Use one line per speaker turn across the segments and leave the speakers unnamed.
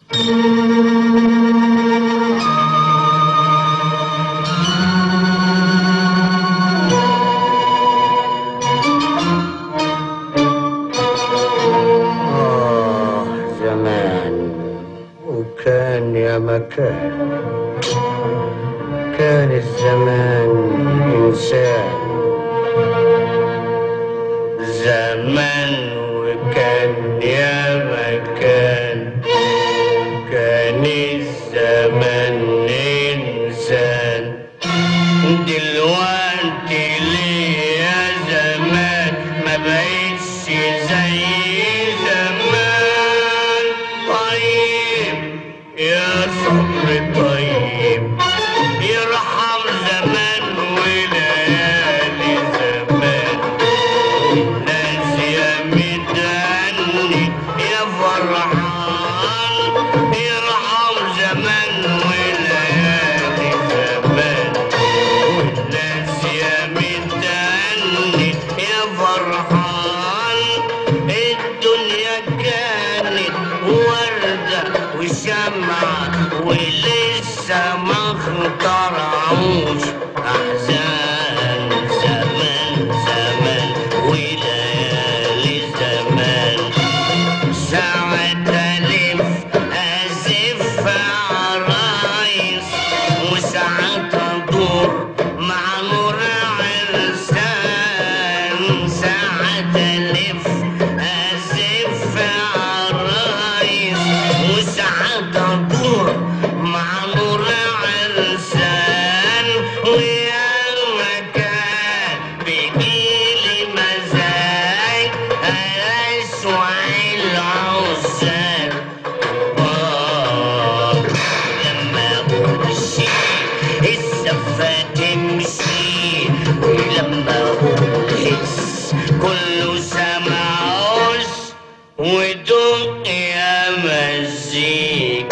آه زمان وكان يا مكان كان الزمان إنسان زمان وكان يا مكان كان الزمان إنسان دلوقتي ليه يا زمان ما بقتش زي زمان طيب يا صبر طيب يرحم زمان وليالي زمان الناس يا متهني يا فرحان يرحم زمان وليالي زمان والناس يا متهني يا فرحان الدنيا كانت وردة وشمعة ولسه ما اخترعوش أحزان زمان زمان وليالي زمان ساعة ألف أزف عرايس وساعات أدور مع نور عرسان ساعة ألف أزف عرايس وساعات أدور مع نور عرسان ويا مكان بيجيلي مزاج أسوع العزال آه لما أمشي السفة تمشي ولما أحس كله سمعوش ودق يا مزيك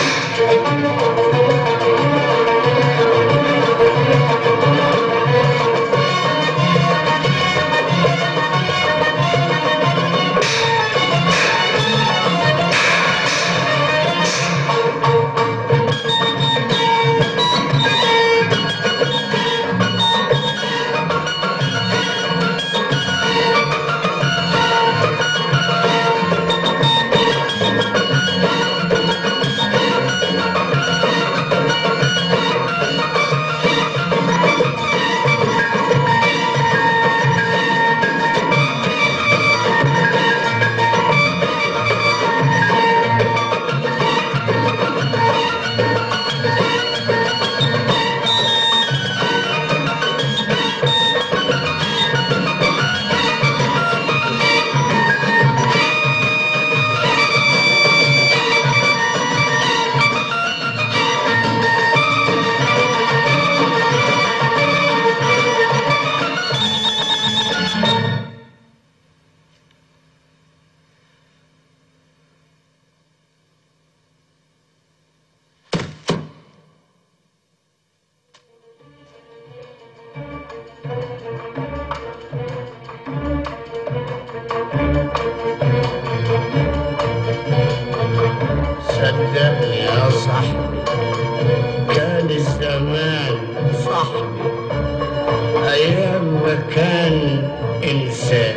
صدقني يا صاحبي كان الزمان صاحبي أيام ما كان إنسان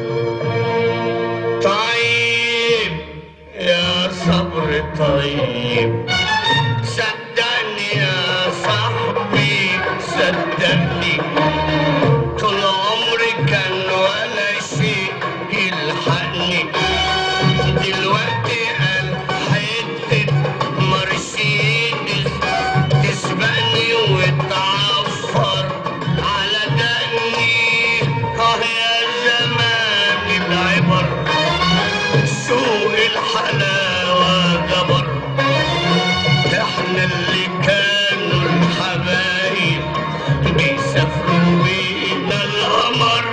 طيب يا صبر طيب صدقني يا صاحبي صدقني طول عمري كان ولا شيء يلحقني دلوقتي قال حتة مرسيدس تسبقني وتعفر على دقني اه يا زمان العبر سوق الحلاوة جبر احنا اللي كانوا الحبايب بيسافروا بينا القمر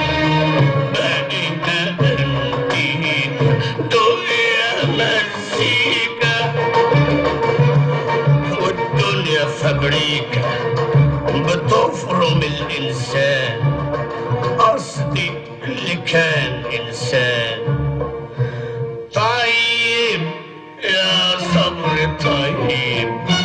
بقينا قلبينا دنيا مزيكا والدنيا فابريكا بتفرم الإنسان قصدي اللي كان إنسان طيب يا صبر الحبيب